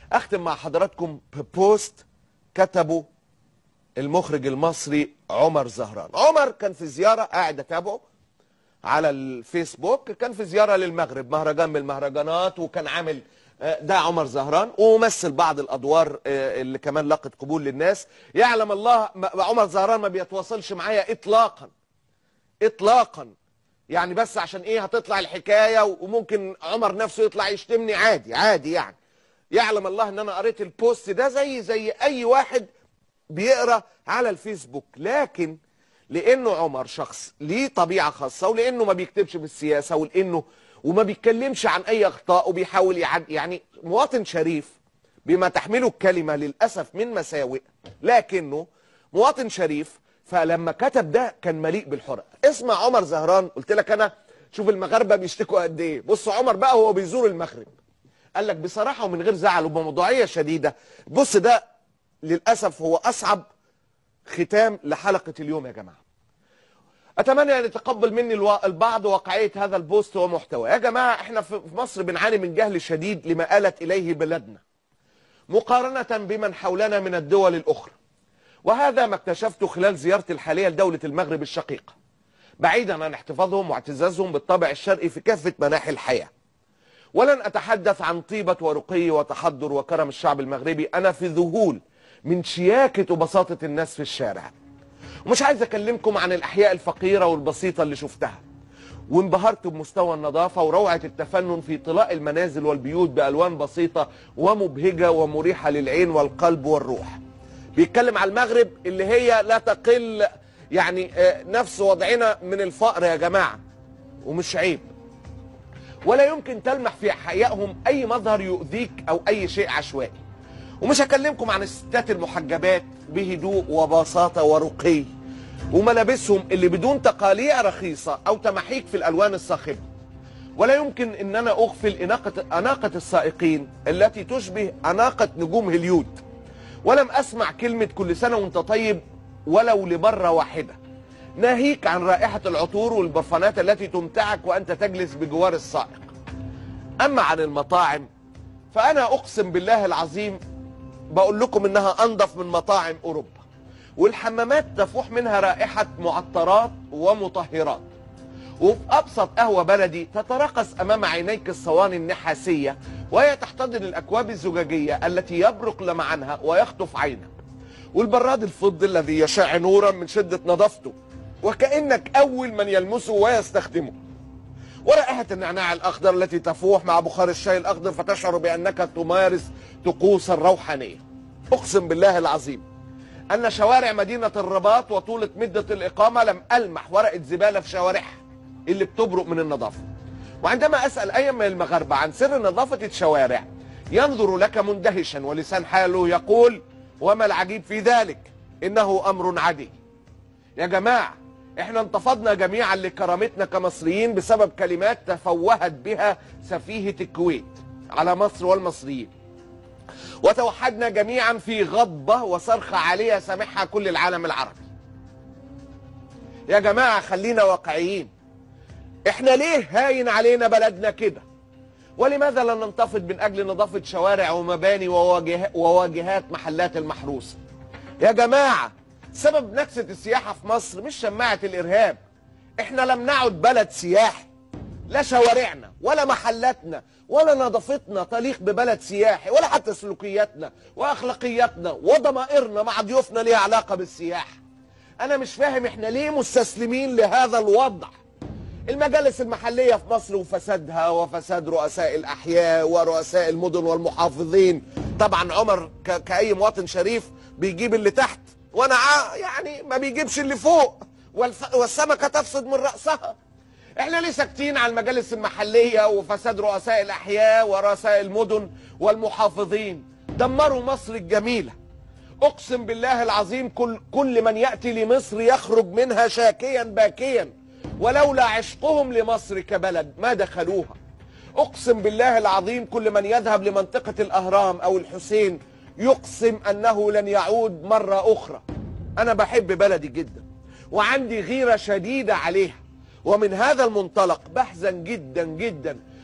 اختم مع حضراتكم ببوست كتبه المخرج المصري عمر زهران عمر كان في زيارة قاعد اتابعه على الفيسبوك كان في زيارة للمغرب مهرجان من المهرجانات وكان عامل آه، ده عمر زهران وممثل بعض الادوار آه، اللي كمان لقت قبول للناس يعلم الله ما- عمر زهران ما بيتواصلش معايا اطلاقا اطلاقا يعني بس عشان ايه هتطلع الحكايه وممكن عمر نفسه يطلع يشتمني عادي عادي يعني يعلم الله ان انا قريت البوست ده زي زي اي واحد بيقرا على الفيسبوك لكن لانه عمر شخص ليه طبيعه خاصه ولانه ما بيكتبش في السياسه ولانه وما بيتكلمش عن اي اخطاء وبيحاول يعد يعني مواطن شريف بما تحمله الكلمه للاسف من مساوئ لكنه مواطن شريف فلما كتب ده كان مليء بالحرقه اسمع عمر زهران قلت لك انا شوف المغاربه بيشتكوا قد ايه بص عمر بقى هو بيزور المغرب قال لك بصراحه ومن غير زعل وبموضوعيه شديده بص ده للاسف هو اصعب ختام لحلقه اليوم يا جماعه اتمنى ان يتقبل مني الوا- البعض واقعيه هذا البوست ومحتواه يا جماعه احنا في في مصر بنعاني من جهل شديد لما آلت اليه بلدنا مقارنه بمن حولنا من الدول الاخرى وهذا ما اكتشفته خلال زيارتي الحاليه لدوله المغرب الشقيقه بعيدا عن احتفاظهم واعتزازهم بالطابع الشرقي في كافه مناحي الحياه ولن اتحدث عن طيبه ورقي وتحضر وكرم الشعب المغربي انا في ذهول من شياكه وبساطه الناس في الشارع ومش عايز اكلمكم عن الاحياء الفقيره والبسيطه اللي شفتها وانبهرت بمستوى النظافه وروعه التفنن في طلاء المنازل والبيوت بالوان بسيطه ومبهجه ومريحه للعين والقلب والروح بيتكلم على المغرب اللي هي لا تقل يعني آه، نفس وضعنا من الفقر يا جماعه ومش عيب ولا يمكن تلمح في احيائهم اي مظهر يؤذيك او اي شيء عشوائي ومش هكلمكم عن الستات المحجبات بهدوء وبساطه ورقي وملابسهم اللي بدون تقاليع رخيصه او تماحيك في الالوان الصاخبه ولا يمكن ان انا اغفل اناقه اناقه السائقين التي تشبه اناقه نجوم هوليود ولم اسمع كلمه كل سنه وانت طيب ولو لمره واحده ناهيك عن رائحه العطور والبرفانات التي تمتعك وانت تجلس بجوار السائق اما عن المطاعم فانا اقسم بالله العظيم بقول لكم انها انظف من مطاعم اوروبا والحمامات تفوح منها رائحه معطرات ومطهرات وفي ابسط قهوه بلدي تتراقص امام عينيك الصواني النحاسيه وهي تحتضن الاكواب الزجاجيه التي يبرق لمعانها ويخطف عينك والبراد الفضي الذي يشع نورا من شده نظافته وكانك اول من يلمسه ويستخدمه ورائحة النعناع الأخضر التي تفوح مع بخار الشاي الأخضر فتشعر بأنك تمارس طقوسا روحانية أقسم بالله العظيم أن شوارع مدينة الرباط وطولة مدة الإقامة لم ألمح ورقة زبالة في شوارعها اللي بتبرق من النظافة وعندما أسأل أي من المغاربة عن سر نظافة الشوارع ينظر لك مندهشا ولسان حاله يقول وما العجيب في ذلك إنه أمر عادي يا جماعة احنا انتفضنا جميعا لكرامتنا كمصريين بسبب كلمات تفوهت بها سفيهة الكويت على مصر والمصريين وتوحدنا جميعا في غضبة وصرخة عالية سامعها كل العالم العربي يا جماعة خلينا واقعيين احنا ليه هاين علينا بلدنا كده ولماذا لا ننتفض من اجل نظافة شوارع ومباني وواجه وواجهات محلات المحروسة يا جماعة سبب نكسة السياحة في مصر مش شماعة الإرهاب احنا لم نعد بلد سياحي لا شوارعنا ولا محلاتنا ولا نظافتنا تليق ببلد سياحي ولا حتى سلوكياتنا واخلاقياتنا وضمائرنا مع ضيوفنا ليها علاقة بالسياحة انا مش فاهم احنا ليه مستسلمين لهذا الوضع المجالس المحلية في مصر وفسادها وفساد رؤساء الأحياء ورؤساء المدن والمحافظين طبعا عمر ك- كأي مواطن شريف بيجيب اللي تحت وأنا ع- يعني ما بيجيبش اللي فوق والف- والسمكة تفسد من رأسها احنا ليه ساكتين على المجالس المحلية وفساد رؤساء الأحياء ورؤساء المدن والمحافظين دمروا مصر الجميلة اقسم بالله العظيم كل كل من ياتي لمصر يخرج منها شاكيا باكيا ولولا عشقهم لمصر كبلد ما دخلوها اقسم بالله العظيم كل من يذهب لمنطقه الاهرام او الحسين يقسم انه لن يعود مره اخرى انا بحب بلدي جدا وعندي غيره شديده عليها ومن هذا المنطلق بحزن جدا جدا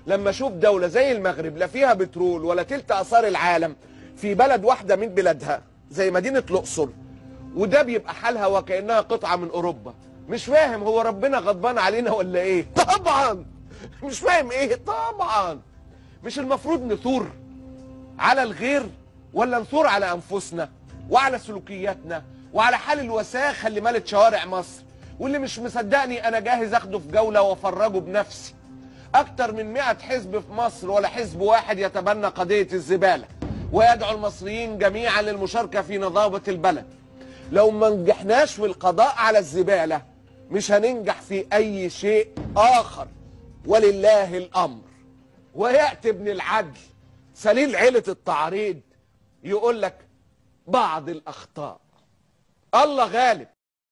لما اشوف دوله زي المغرب لا فيها بترول ولا تلت اثار العالم في بلد واحده من بلادها زي مدينه الاقصر وده بيبقى حالها وكانها قطعه من اوروبا مش فاهم هو ربنا غضبان علينا ولا ايه طبعا مش فاهم ايه طبعا مش المفروض نثور على الغير ولا نثور على انفسنا وعلى سلوكياتنا وعلى حال الوساخه اللي مالت شوارع مصر واللي مش مصدقني انا جاهز اخده في جوله وافرجه بنفسي اكتر من 100 حزب في مصر ولا حزب واحد يتبنى قضيه الزباله ويدعو المصريين جميعا للمشاركه في نظافه البلد لو ما نجحناش في القضاء على الزباله مش هننجح في اي شيء اخر ولله الامر وياتي ابن العدل سليل عيله التعريض يقول لك بعض الاخطاء الله غالب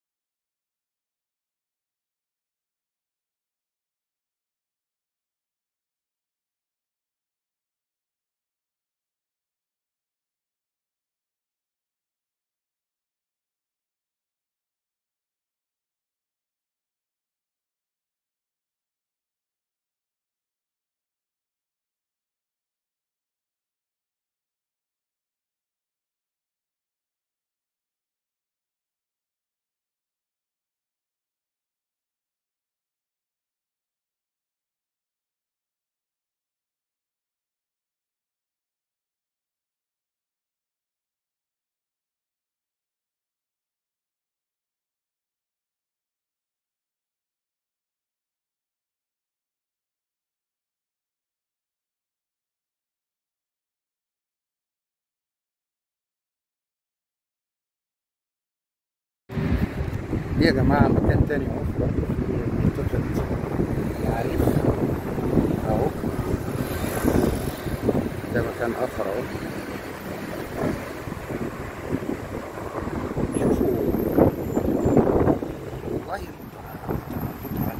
دي يا جماعة مكان تاني اهو برضه في منطقة العريف اهو ده مكان آخر اهو شوفوا والله متعة متعة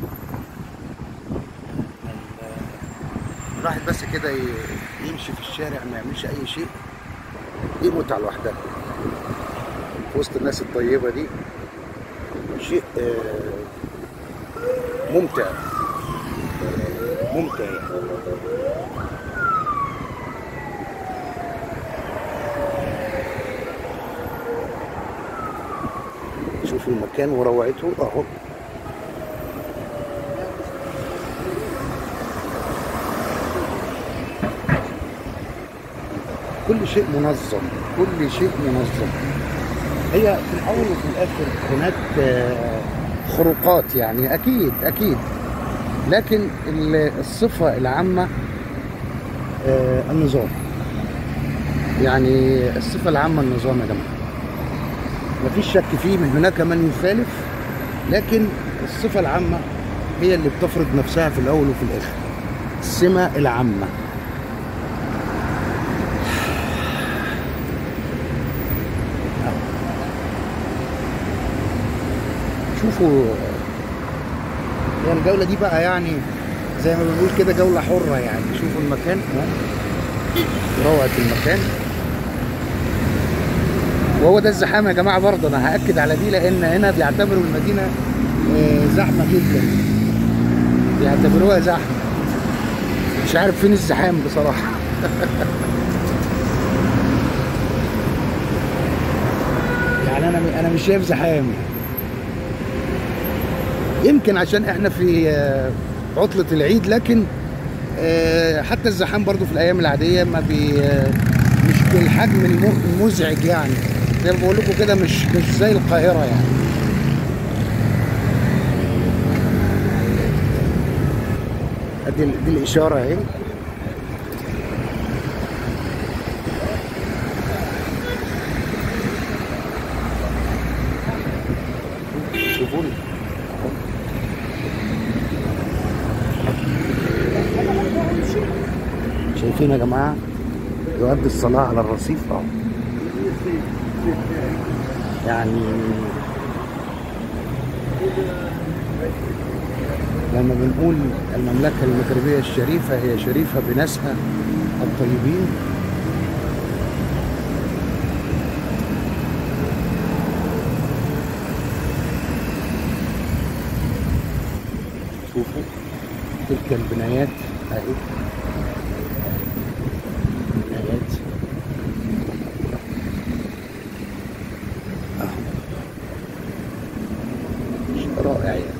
ال- الواحد بس كده ي- يمشي في الشارع ما يعملش أي شيء دي متعة لوحدها في وسط الناس الطيبة دي شيء آه، ممتع ممتع يعني. شوفوا المكان وروعته اهو كل شيء منظم كل شيء منظم هي في الاول وفي الاخر هناك آه، خروقات يعني اكيد اكيد لكن ال- الصفه العامه آه، النظام يعني الصفه العامه النظام يا جماعه مفيش شك فيه من هناك من يخالف لكن الصفه العامه هي اللي بتفرض نفسها في الاول وفي الاخر السمه العامه شوفوا هي الجولة دي بقى يعني زي ما بنقول كده جولة حرة يعني شوفوا المكان اهو روعة المكان وهو ده الزحام يا جماعة برضه أنا هأكد على دي لأن هنا بيعتبروا المدينة آه، زحمة جدا بيعتبروها زحمة مش عارف فين الزحام بصراحة يعني أنا أنا مش شايف زحام يمكن عشان احنا في آه، عطلة العيد لكن آه، حتى الزحام برضو في الايام العادية ما بي آه، مش بالحجم الم- المزعج يعني زي ما بقول لكم كده مش مش زي القاهرة يعني ادي ال- دي الاشارة اهي شوفوا لي شايفين يا جماعة يؤدي الصلاة على الرصيف اهو يعني لما بنقول المملكة المغربية الشريفة هي شريفة بناسها الطيبين شوفوا تلك البنايات اهي نهايات اهو رائع يعني